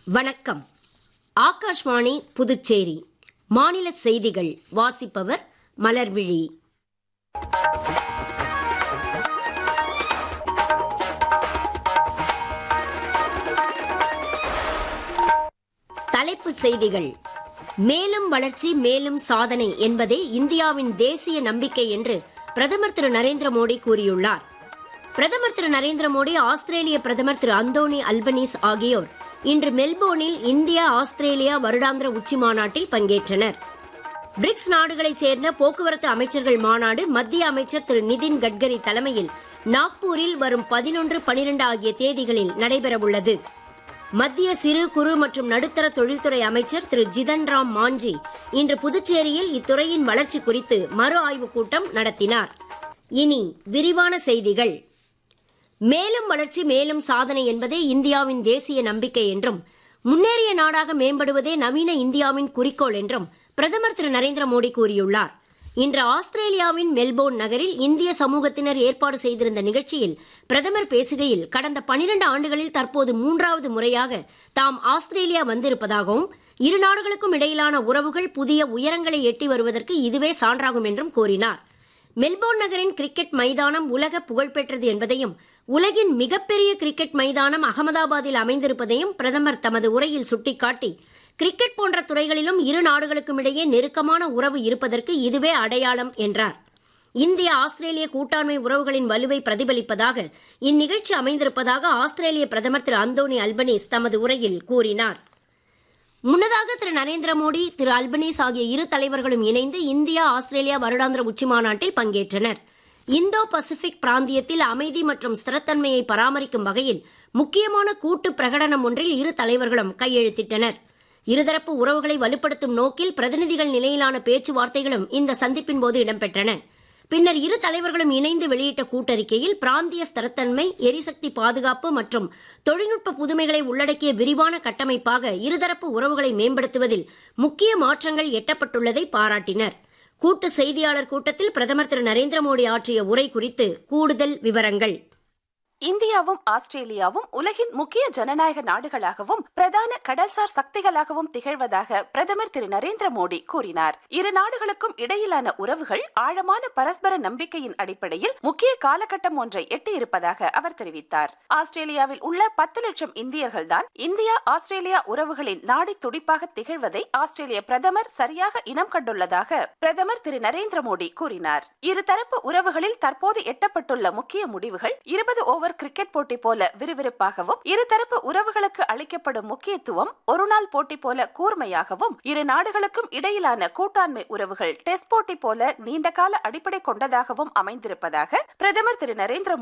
வணக்கம் ஆகாஷ்வாணி புதுச்சேரி மாநில செய்திகள் வாசிப்பவர் மலர்விழி தலைப்புச் செய்திகள் மேலும் வளர்ச்சி மேலும் சாதனை என்பதே இந்தியாவின் தேசிய நம்பிக்கை என்று பிரதமர் திரு நரேந்திர மோடி கூறியுள்ளார் பிரதமர் திரு நரேந்திர மோடி ஆஸ்திரேலிய பிரதமர் திரு அந்தோனி அல்பனீஸ் ஆகியோர் இன்று மெல்போர்னில் இந்தியா ஆஸ்திரேலியா வருடாந்திர உச்சி மாநாட்டில் பங்கேற்றனர் பிரிக்ஸ் நாடுகளைச் சேர்ந்த போக்குவரத்து அமைச்சர்கள் மாநாடு மத்திய அமைச்சர் திரு நிதின் கட்கரி தலைமையில் நாக்பூரில் வரும் பதினொன்று பனிரெண்டு ஆகிய தேதிகளில் நடைபெறவுள்ளது மத்திய சிறு குறு மற்றும் நடுத்தர தொழில்துறை அமைச்சர் திரு ஜிதன் ராம் மாஞ்சி இன்று புதுச்சேரியில் இத்துறையின் வளர்ச்சி குறித்து மறு ஆய்வுக் கூட்டம் நடத்தினார் இனி விரிவான செய்திகள் மேலும் வளர்ச்சி மேலும் சாதனை என்பதே இந்தியாவின் தேசிய நம்பிக்கை என்றும் முன்னேறிய நாடாக மேம்படுவதே நவீன இந்தியாவின் குறிக்கோள் என்றும் பிரதமர் திரு நரேந்திர மோடி கூறியுள்ளார் இன்று ஆஸ்திரேலியாவின் மெல்போர்ன் நகரில் இந்திய சமூகத்தினர் ஏற்பாடு செய்திருந்த நிகழ்ச்சியில் பிரதமர் பேசுகையில் கடந்த பனிரண்டு ஆண்டுகளில் தற்போது மூன்றாவது முறையாக தாம் ஆஸ்திரேலியா வந்திருப்பதாகவும் இரு நாடுகளுக்கும் இடையிலான உறவுகள் புதிய உயரங்களை எட்டி வருவதற்கு இதுவே சான்றாகும் என்றும் கூறினார் மெல்போர்ன் நகரின் கிரிக்கெட் மைதானம் உலக புகழ்பெற்றது என்பதையும் உலகின் மிகப்பெரிய கிரிக்கெட் மைதானம் அகமதாபாத்தில் அமைந்திருப்பதையும் பிரதமர் தமது உரையில் சுட்டிக்காட்டி கிரிக்கெட் போன்ற துறைகளிலும் இரு நாடுகளுக்கும் இடையே நெருக்கமான உறவு இருப்பதற்கு இதுவே அடையாளம் என்றார் இந்திய ஆஸ்திரேலிய கூட்டாண்மை உறவுகளின் வலுவை பிரதிபலிப்பதாக இந்நிகழ்ச்சி அமைந்திருப்பதாக ஆஸ்திரேலிய பிரதமர் திரு அந்தோனி அல்பனீஸ் தமது உரையில் கூறினார் முன்னதாக திரு நரேந்திர மோடி திரு அல்பனீஸ் ஆகிய இரு தலைவர்களும் இணைந்து இந்தியா ஆஸ்திரேலியா வருடாந்திர உச்சி மாநாட்டில் பங்கேற்றனர் இந்தோ பசிபிக் பிராந்தியத்தில் அமைதி மற்றும் ஸ்திரத்தன்மையை பராமரிக்கும் வகையில் முக்கியமான கூட்டு பிரகடனம் ஒன்றில் இரு தலைவர்களும் கையெழுத்திட்டனர் இருதரப்பு உறவுகளை வலுப்படுத்தும் நோக்கில் பிரதிநிதிகள் நிலையிலான பேச்சுவார்த்தைகளும் இந்த சந்திப்பின் போது இடம்பெற்றன பின்னர் இரு தலைவர்களும் இணைந்து வெளியிட்ட கூட்டறிக்கையில் பிராந்திய ஸ்திரத்தன்மை எரிசக்தி பாதுகாப்பு மற்றும் தொழில்நுட்ப புதுமைகளை உள்ளடக்கிய விரிவான கட்டமைப்பாக இருதரப்பு உறவுகளை மேம்படுத்துவதில் முக்கிய மாற்றங்கள் எட்டப்பட்டுள்ளதை பாராட்டினர் கூட்டு செய்தியாளர் கூட்டத்தில் பிரதமர் திரு நரேந்திர மோடி ஆற்றிய உரை குறித்து கூடுதல் விவரங்கள் இந்தியாவும் ஆஸ்திரேலியாவும் உலகின் முக்கிய ஜனநாயக நாடுகளாகவும் பிரதான கடல்சார் சக்திகளாகவும் திகழ்வதாக பிரதமர் திரு நரேந்திர மோடி கூறினார் இரு நாடுகளுக்கும் இடையிலான உறவுகள் ஆழமான பரஸ்பர நம்பிக்கையின் அடிப்படையில் முக்கிய காலகட்டம் ஒன்றை எட்டியிருப்பதாக அவர் தெரிவித்தார் ஆஸ்திரேலியாவில் உள்ள பத்து லட்சம் இந்தியர்கள்தான் இந்தியா ஆஸ்திரேலியா உறவுகளின் நாடி துடிப்பாக திகழ்வதை ஆஸ்திரேலிய பிரதமர் சரியாக இனம் கண்டுள்ளதாக பிரதமர் திரு நரேந்திர மோடி கூறினார் இருதரப்பு உறவுகளில் தற்போது எட்டப்பட்டுள்ள முக்கிய முடிவுகள் இருபது ஓவர் ஓவர் கிரிக்கெட் போட்டி போல விறுவிறுப்பாகவும் இருதரப்பு உறவுகளுக்கு அளிக்கப்படும் முக்கியத்துவம் ஒருநாள் போட்டி போல கூர்மையாகவும் இரு நாடுகளுக்கும் இடையிலான கூட்டாண்மை உறவுகள் டெஸ்ட் போட்டி போல நீண்டகால அடிப்படை கொண்டதாகவும் அமைந்திருப்பதாக பிரதமர் திரு நரேந்திர